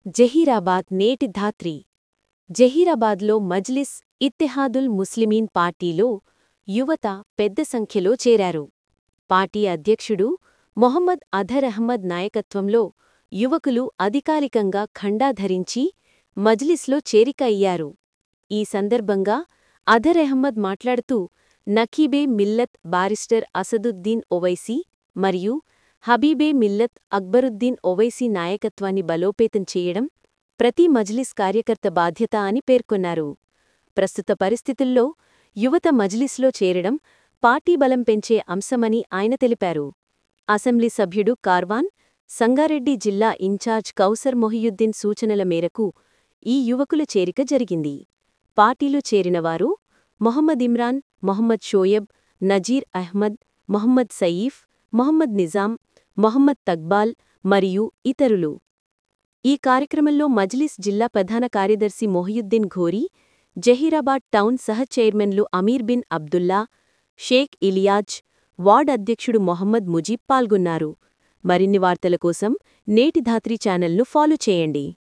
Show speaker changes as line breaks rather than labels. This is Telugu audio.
జహీరాబాద్ నేటి ధాత్రి జహీరాబాద్లో మజ్లిస్ ఇత్తెహాదుల్ ముస్లిమీన్ పార్టీలో యువత పెద్ద సంఖ్యలో చేరారు పార్టీ అధ్యక్షుడు మొహమ్మద్ అధర్ అహ్మద్ నాయకత్వంలో యువకులు అధికారికంగా ఖండా ధరించి మజ్లిస్లో చేరిక అయ్యారు ఈ సందర్భంగా అధర్ అహ్మద్ మాట్లాడుతూ నకీబే మిల్లత్ బారిస్టర్ అసదుద్దీన్ ఒవైసీ మరియు హబీబే మిల్లత్ అక్బరుద్దీన్ ఒవైసీ నాయకత్వాన్ని బలోపేతం చేయడం ప్రతి మజ్లిస్ కార్యకర్త బాధ్యత అని పేర్కొన్నారు ప్రస్తుత పరిస్థితుల్లో యువత మజ్లిస్లో చేరడం పార్టీ బలం పెంచే అంశమని ఆయన తెలిపారు అసెంబ్లీ సభ్యుడు కార్వాన్ సంగారెడ్డి జిల్లా ఇన్ఛార్జ్ కౌసర్ మొహియుద్దీన్ సూచనల మేరకు ఈ యువకుల చేరిక జరిగింది పార్టీలో చేరినవారు మొహమ్మద్ ఇమ్రాన్ మొహమ్మద్ షోయబ్ నజీర్ అహ్మద్ మొహమ్మద్ సయీఫ్ మొహమ్మద్ నిజాం మొహమ్మద్ తక్బాల్ మరియు ఇతరులు ఈ కార్యక్రమంలో మజ్లిస్ జిల్లా ప్రధాన కార్యదర్శి మొహియుద్దీన్ ఘోరీ జహీరాబాద్ టౌన్ సహ చైర్మన్లు అమీర్ బిన్ అబ్దుల్లా షేక్ ఇలియాజ్ వార్డ్ అధ్యక్షుడు మొహమ్మద్ ముజీబ్ పాల్గొన్నారు మరిన్ని వార్తల కోసం నేటి ధాత్రి ఛానల్ను ఫాలో చేయండి